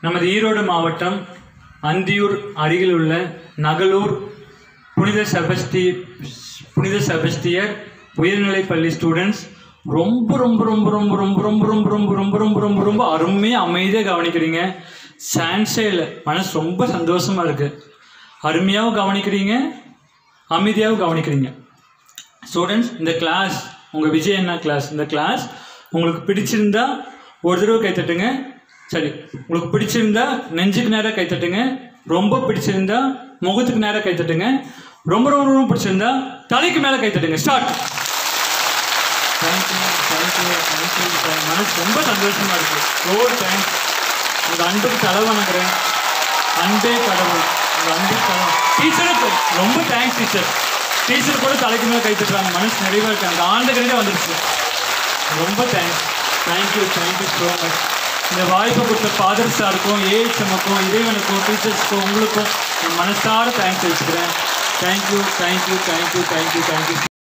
நமது ஈரோடு மாவட்டம் அந்தியூர் அருகில் உள்ள நகலூர் புனித செபஸ்டி புனித செபஸ்டியர் உயர்நிலைப் பள்ளி ஸ்டூடெண்ட்ஸ் ரொம்ப ரொம்ப ரொம்ப ரொம்ப ரொம்ப ரொம்ப ரொம்ப ரொம்ப ரொம்ப ரொம்ப ரொம்ப ரொம்ப அருமையாக அமைதியாக கவனிக்கிறீங்க சான்ஸே இல்லை மனசு ரொம்ப சந்தோஷமாக இருக்குது அருமையாகவும் கவனிக்கிறீங்க அமைதியாகவும் கவனிக்கிறீங்க ஸ்டூடெண்ட்ஸ் இந்த கிளாஸ் உங்கள் விஜய் என்ன கிளாஸ் இந்த கிளாஸ் உங்களுக்கு பிடிச்சிருந்தா ஒரு தடவை கை தட்டுங்க சரி உங்களுக்கு பிடிச்சிருந்தா நெஞ்சுக்கு நேராக கை தட்டுங்க ரொம்ப பிடிச்சிருந்தா முகத்துக்கு நேராக கை தட்டுங்க ரொம்ப ரொம்ப ரொம்ப பிடிச்சிருந்தா தலைக்கு மேலே கை தட்டுங்க ஸ்டார்ட் தேங்க்யூ தேங்க்யூ தேங்க்யூ மனசு ரொம்ப சந்தோஷமாக இருக்குது ஓ தேங்க்ஸ் உங்கள் அன்புக்கு தலை வணங்குறேன் அன்பே கடவுள் உங்கள் அன்பே கடவுள் டீச்சருக்கு ரொம்ப தேங்க்ஸ் டீச்சர் டீச்சர் கூட தலைக்கு மேலே கை தட்டுறாங்க மனசு நிறைவாக இருக்கு அந்த ஆண்டு கணிதம் வந்துருச்சு ரொம்ப thanks thank you thank you so much இந்த வாய்ப்பை கொடுத்த ஃபாதர் சாருக்கும் ஏஹெச்எம்முக்கும் இறைவனுக்கும் டீச்சர்ஸ்க்கும் உங்களுக்கும் என் மனசார தேங்க்ஸ் வச்சுக்கிறேன் thank you thank you thank you thank you thank you